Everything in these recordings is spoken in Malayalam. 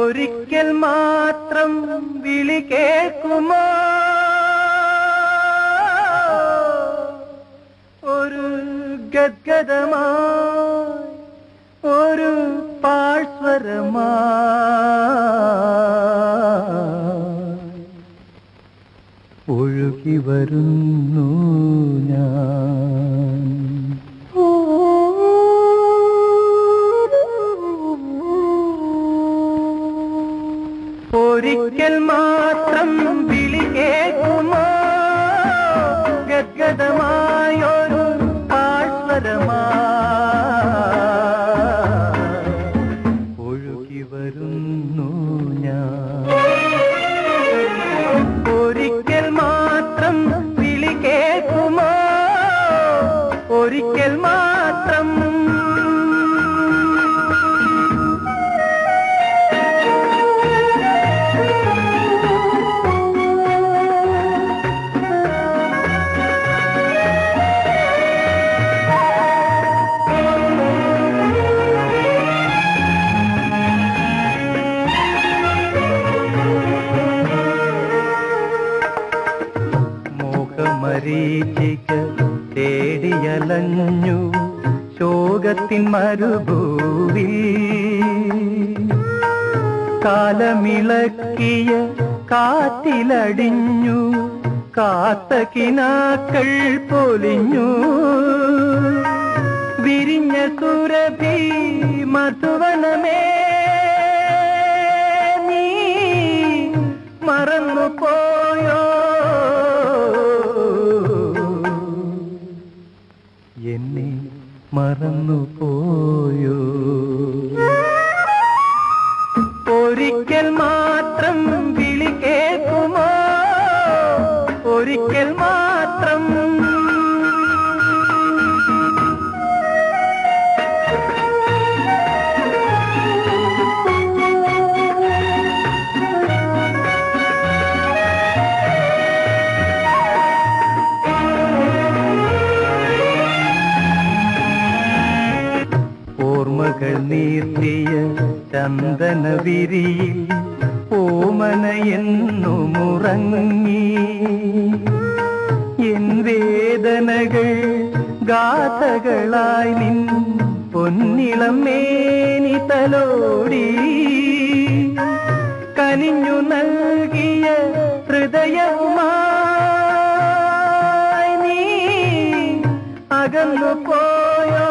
ഒരിക്കൽ മാത്രം വിളി കേൾക്കുമോ ഒരു ഗദ്ഗതമായി ഒരു പാഴ്സ്വരമായി ഒഴുകി വരുന്നു ഞാൻ ഒരിക്കൽ മാത്രം വിളി കേൾക്കുമോ ഗദ്ഗതമായൊരു പാഴ്സ്വരമായി ഒഴുകി വരുന്നു ഞാൻ ഒരിക്കൽ മാത്രം വിളി കേൾക്കുമോ ഒരിക്കൽ മാത്രം മോഹമരീചിക തേടിയലഞ്ഞു ശോകത്തിൻ മരുഭൂവിൽ കാലമിളക്കിയ കാറ്റിലടിഞ്ഞു കാത്ത കിനാക്കൾ പൊലിഞ്ഞു വിരിഞ്ഞ സുരഭി മധുവനമേ നീ മറന്നു പോയോ എന്നെ മറന്നു പോയോ ഒരിക്കൽ മാത്രം വിളി കേൾക്കുമോ ഒരിക്കൽ മാത്രം ഓർമ്മകൾ നീർത്തിയ ചന്ദന വിരിയിൽ ഓമന എന്നുമുറങ്ങി എൻ വേദനകൾ ഗാഥകളായി നിൻ പൊന്നിളം മേനി തലോടി കനിഞ്ഞു നൽകിയ ഹൃദയവുമായി നീ അകന്നു പോയോ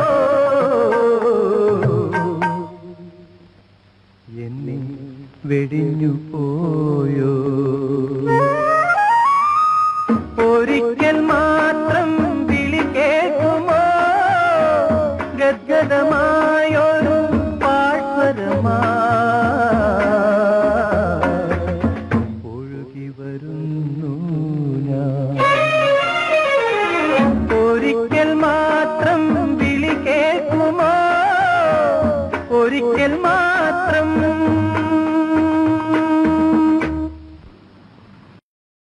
എന്നെ വെടിഞ്ഞു പോയോ ഒരിക്കൽ മാത്രം വിളി കേൾക്കുമോ ഗദ്ഗതമായൊരു പാഴ്സ്വരമായി ഒഴുകി വരുന്നു ഞാൻ ഒരിക്കൽ മാത്രം വിളി കേൾക്കുമോ ഒരിക്കൽ മാത്രം